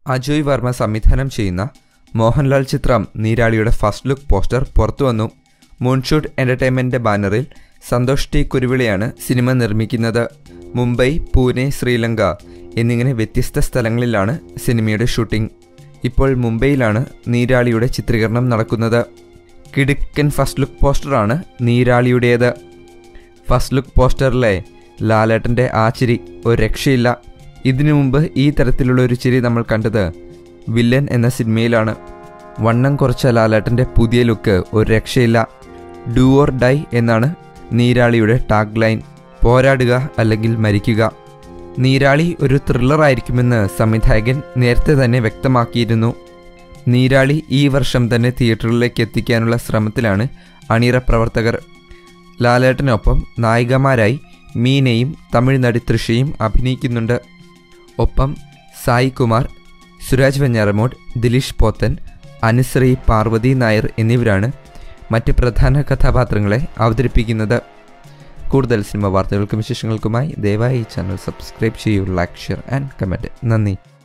അജോയ് വർമ്മ സംവിധാനം ചെയ്യുന്ന മോഹൻലാൽ ചിത്രം നീരാളിയുടെ ഫസ്റ്റ് ലുക്ക് പോസ്റ്റർ പുറത്തുവന്നു മൂൺഷൂട്ട് എൻ്റർടൈൻമെൻറ്റിൻ്റെ ബാനറിൽ സന്തോഷ് ടി കുരുവിളയാണ് സിനിമ നിർമ്മിക്കുന്നത് മുംബൈ പൂനെ ശ്രീലങ്ക എന്നിങ്ങനെ വ്യത്യസ്ത സ്ഥലങ്ങളിലാണ് സിനിമയുടെ ഷൂട്ടിംഗ് ഇപ്പോൾ മുംബൈയിലാണ് നീരാളിയുടെ ചിത്രീകരണം നടക്കുന്നത് കിടുക്കൻ ഫസ്റ്റ് ലുക്ക് പോസ്റ്ററാണ് നീരാളിയുടേത് ഫസ്റ്റ് ലുക്ക് പോസ്റ്ററിലെ ലാലേട്ടൻ്റെ ആ ചിരി ഒരു രക്ഷയില്ല ഇതിനു മുമ്പ് ഈ തരത്തിലുള്ള ഒരു ചിരി നമ്മൾ കണ്ടത് വില്ലൻ എന്ന സിനിമയിലാണ് വണ്ണം കുറച്ച ലാലേട്ടൻ്റെ പുതിയ ലുക്ക് ഒരു രക്ഷയില്ല ഡു ഓർ ഡൈ എന്നാണ് നീരാളിയുടെ ടാഗ് ലൈൻ പോരാടുക അല്ലെങ്കിൽ മരിക്കുക നീരാളി ഒരു ത്രില്ലർ ആയിരിക്കുമെന്ന് സംവിധായകൻ നേരത്തെ തന്നെ വ്യക്തമാക്കിയിരുന്നു നീരാളി ഈ വർഷം തന്നെ തിയേറ്ററിലേക്ക് എത്തിക്കാനുള്ള ശ്രമത്തിലാണ് അണിയറ പ്രവർത്തകർ ലാലേട്ടനൊപ്പം നായികമാരായി മീനയും തമിഴ് നടി തൃഷയും അഭിനയിക്കുന്നുണ്ട് ഒപ്പം സായി കുമാർ സുരാജ് വെഞ്ഞാറമോഡ് ദിലീഷ് പോത്തൻ അനുശ്രീ പാർവതി നായർ എന്നിവരാണ് മറ്റ് പ്രധാന കഥാപാത്രങ്ങളെ അവതരിപ്പിക്കുന്നത് കൂടുതൽ സിനിമ വാർത്തകൾക്കും വിശേഷങ്ങൾക്കുമായി ദയവായി ഈ ചാനൽ സബ്സ്ക്രൈബ് ചെയ്യൂ ലൈക്ക് ഷെയർ ആൻഡ് കമൻറ്റ് നന്ദി